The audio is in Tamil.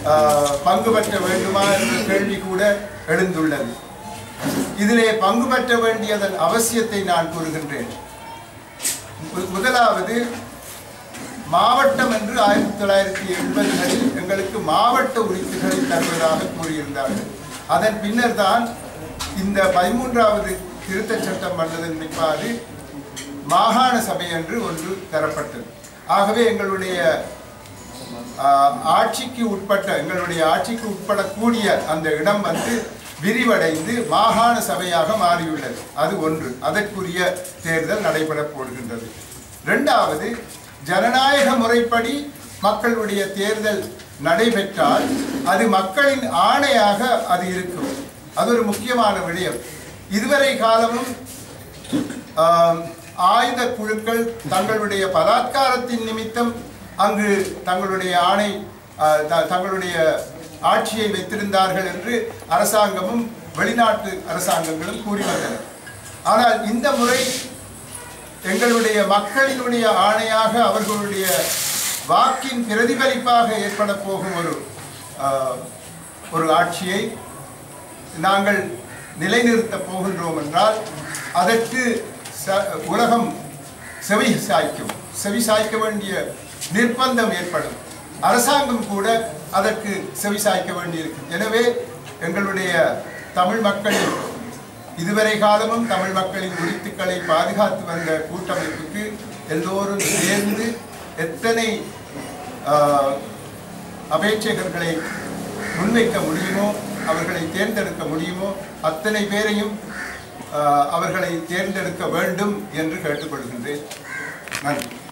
ஆஹ், பங்கு பெற்ற வேண்டுமா என்ற கேள்வி கூட எழுந்துள்ளது இதிலே பங்கு பெற்ற வேண்டியதன் அவசியத்தை நான் கூறுகின்றேன் மு- முதலாவது மாவட்டம் என்று ஆயிரத்தி தொள்ளாயிரத்தி எண்பதுகளில் எங்களுக்கு மாவட்ட உரித்துகளை தருவதாக கூறியிருந்தார்கள் அதன் பின்னர் தான் இந்த பதிமூன்றாவது திருத்தச் சட்டம் வந்ததன் பிற்பாடு மாகாண சபை என்று ஒன்று தரப்பட்டது ஆகவே எங்களுடைய ஆஹ், ஆட்சிக்கு உட்பட்ட எங்களுடைய ஆட்சிக்கு உட்படக்கூடிய அந்த இடம் வந்து விரிவடைந்து மாகாண சபையாக மாறியுள்ளது அது ஒன்று அதற்குரிய தேர்தல் நடைபெறப் போடுகின்றது இரண்டாவது ஜனநாயக முறைப்படி மக்களுடைய தேர்தல் நடைபெற்றால் அது மக்களின் ஆணையாக அது இருக்கும் அது ஒரு முக்கியமான விடயம் இதுவரை காலமும் ஆம், ஆயுத குழுக்கள் தங்களுடைய பலாத்காரத்தின் நிமித்தம் அங்கு தங்களுடைய ஆணை ஆ, த- தங்களுடைய ஆட்சியை வைத்திருந்தார்கள் என்று அரசாங்கமும் வெளிநாட்டு அரசாங்கங்களும் கூறி வந்தன ஆனால் இந்த முறை எங்களுடைய மக்களினுடைய ஆணையாக அவர்களுடைய வாக்கின் பிரதிபலிப்பாக ஏற்பட போகும் ஒரு ஆ, ஒரு ஆட்சியை நாங்கள் நிலைநிறுத்தப் போகின்றோம் என்றால் அதற்கு ச- உலகம் செவி சாய்க்கும் செவி சாய்க்க வேண்டிய நிர்பந்தம் ஏற்படும் அரசாங்கம் கூட அதற்கு செவி சாய்க்க வேண்டியிருக்கும் எனவே எங்களுடைய தமிழ் மக்களின் இதுவரை காலமும் தமிழ் மக்களின் உரித்துக்களை பாதுகாத்து வந்த கூட்டமைப்புக்கு எல்லோரும் சேர்ந்து எத்தனை ஆஹ், அபேட்சகர்களை முன்வைக்க முடியுமோ அவர்களை தேர்ந்தெடுக்க முடியுமோ அத்தனை பேரையும் ஆஹ், அவர்களை தேர்ந்தெடுக்க வேண்டும் என்று கேட்டுக்கொள்கின்றேன் நன்றி